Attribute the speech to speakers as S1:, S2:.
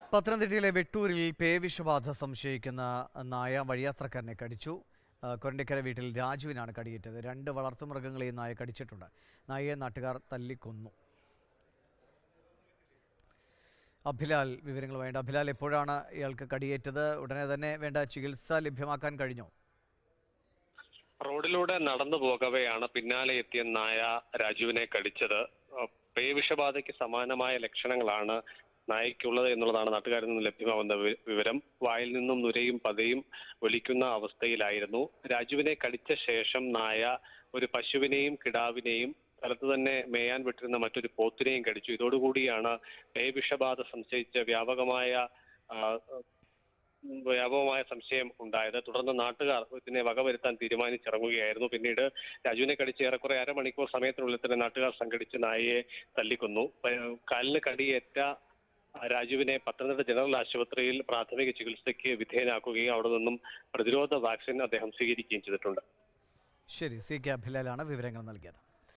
S1: പത്തനംതിട്ടയിലെ വെട്ടൂരിൽ പേവിഷബാധ സംശയിക്കുന്ന നായ വഴിയാത്രക്കാരനെ കടിച്ചു ആ, കൊരണ്ടിക്കര വീട്ടിൽ രാജുവിനാണ് കടിയേറ്റത് രണ്ട് വളർത്തുമൃഗങ്ങളെയും നായ കടിച്ചിട്ടുണ്ട് നായയെ നാട്ടുകാർ തല്ലിക്കൊന്നു അഭിലാൽ വിവരങ്ങളുമായിട്ട് അഭിലാൽ എപ്പോഴാണ് ഇയാൾക്ക് കടിയേറ്റത് ഉടനെ തന്നെ വേണ്ട ചികിത്സ ലഭ്യമാക്കാൻ കഴിഞ്ഞോ
S2: റോഡിലൂടെ നടന്നു പോകവെയാണ് പിന്നാലെ എത്തിയ നായ രാജുവിനെ കടിച്ചത് അഹ് പേവിഷബാധയ്ക്ക് സമാനമായ ലക്ഷണങ്ങളാണ് നായയ്ക്കുള്ളത് എന്നുള്ളതാണ് നാട്ടുകാരിൽ നിന്ന് ലഭ്യമാവുന്ന വി- വിവരം വായിൽ നിന്നും നുരയും പതയും ഒലിക്കുന്ന അവസ്ഥയിലായിരുന്നു രാജുവിനെ കടിച്ച ശേഷം നായ ഒരു പശുവിനെയും കിടാവിനെയും സ്ഥലത്ത് തന്നെ മേയാൻ വിട്ടിരുന്ന മറ്റൊരു പോത്തിനെയും കടിച്ചു ഇതോടുകൂടിയാണ് പേവിഷബാധ സംശയിച്ച വ്യാപകമായ ആ, വ്യാപകമായ സംശയം ഉണ്ടായത് തുടർന്ന് നാട്ടുകാർ ഇതിനെ വകവരുത്താൻ തീരുമാനിച്ചിറങ്ങുകയായിരുന്നു പിന്നീട് രാജുവിനെ കടിച്ച് ഏറെക്കുറെ അരമണിക്കൂർ സമയത്തിനുള്ളിൽ തന്നെ നാട്ടുകാർ സംഘടിച്ച് നായയെ തല്ലിക്കൊന്നു പ- കാലിന് കടിയേറ്റ രാജുവിനെ പത്തനംതിട്ട ജനറൽ ആശുപത്രിയിൽ പ്രാഥമിക ചികിത്സയ്ക്ക് വിധേയനാക്കുകയും അവിടെ നിന്നും പ്രതിരോധ വാക്സിൻ അദ്ദേഹം സ്വീകരിക്കുകയും ചെയ്തിട്ടുണ്ട്
S1: ശരി സി കെ അഭിലാലാണ് വിവരങ്ങൾ നൽകിയത്